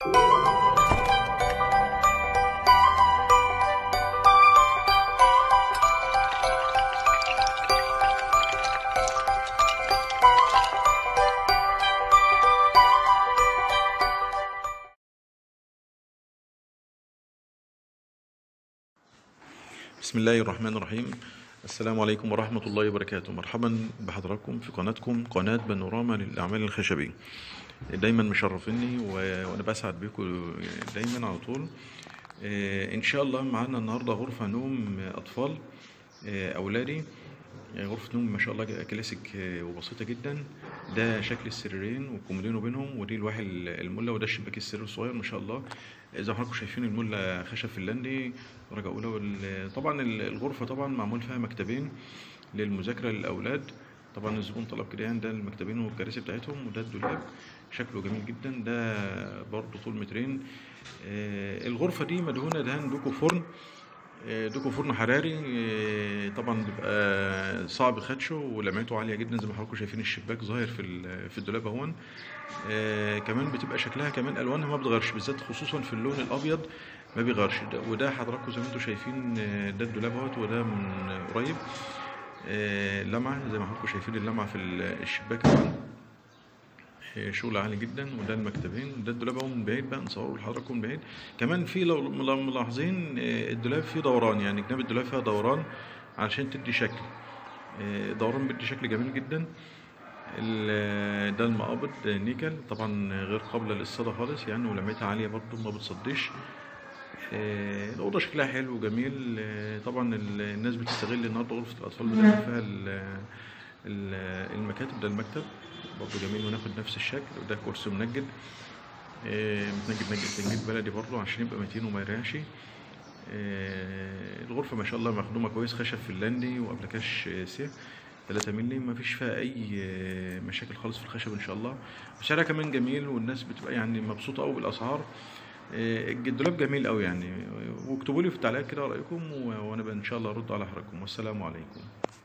بسم الله الرحمن الرحيم السلام عليكم ورحمة الله وبركاته مرحبا بحضراتكم في قناتكم قناة بانوراما للأعمال الخشبية دايما مشرفيني و- وأنا بسعد بيكم دايما على طول آه، إن شاء الله معانا النهاردة غرفة نوم أطفال آه، أولادي آه، غرفة نوم ما شاء الله كلاسيك آه، وبسيطة جدا ده شكل السريرين والكومودين بينهم ودي الواحد الملة وده الشباك السرير الصغير ما شاء الله زي ما حضراتكم شايفين الملة خشب فنلندي درجة أولى وال- طبعا ال- الغرفة طبعا معمول فيها مكتبين للمذاكرة للأولاد طبعا الزبون طلب كده يعني ده المكتبين والكراسي بتاعتهم وده الدولاب شكله جميل جدا ده برضه طول مترين آه، الغرفة دي مدهونة دهان دوكو فرن آه، دوكو فرن حراري آه، طبعا بيبقى صعب خدشه ولمعته عالية جدا زي ما حضراتكم شايفين الشباك ظاهر في ال- في الدولاب اهون آه، كمان بتبقى شكلها كمان الوانها ما بتغيرش بالذات خصوصا في اللون الابيض ما بيغيرش ده- وده حضراتكم زي ما انتم شايفين آه، ده الدولاب اهوت وده من قريب آه، لمعه زي ما حضراتكم شايفين اللمعه في ال- الشباك اهون آه، شغل عالي جدا وده المكتبين ده الدولاب اهو من بعيد بقى نصوره لحضراتكم من بعيد كمان في لو لو ملاحظين آه، الدولاب فيه دوران يعني جناب الدولاب فيها دوران علشان تدي شكل آه، دوران بيدي شكل جميل جدا ال- ده المقابض نيكل طبعا غير قابلة للصدى خالص يعني ولمعتها عالية برضو ما بتصديش آه، الأوضة شكلها حلو وجميل آه، طبعا ال- الناس بتستغل النهاردة غرفة الأطفال بتعمل فيها ال- ال- المكاتب ده المكتب برضو جميل وناخد نفس الشكل وده كرسي منجد آه، متنجد نجد تنجيد بلدي برضو عشان يبقى متين وما يريحش آه، الغرفة ما شاء الله مخدومة كويس خشب فنلندي وأبلكاش آه، سيف 3 مللي ما فيش فيها أي آه، مشاكل خالص في الخشب إن شاء الله وسعرها كمان جميل والناس بتبقى يعني مبسوطة أوي بالأسعار آه، الدولاب جميل أوي يعني واكتبوا لي في التعليقات كده رأيكم و- وأنا بقى إن شاء الله أرد على حضراتكم والسلام عليكم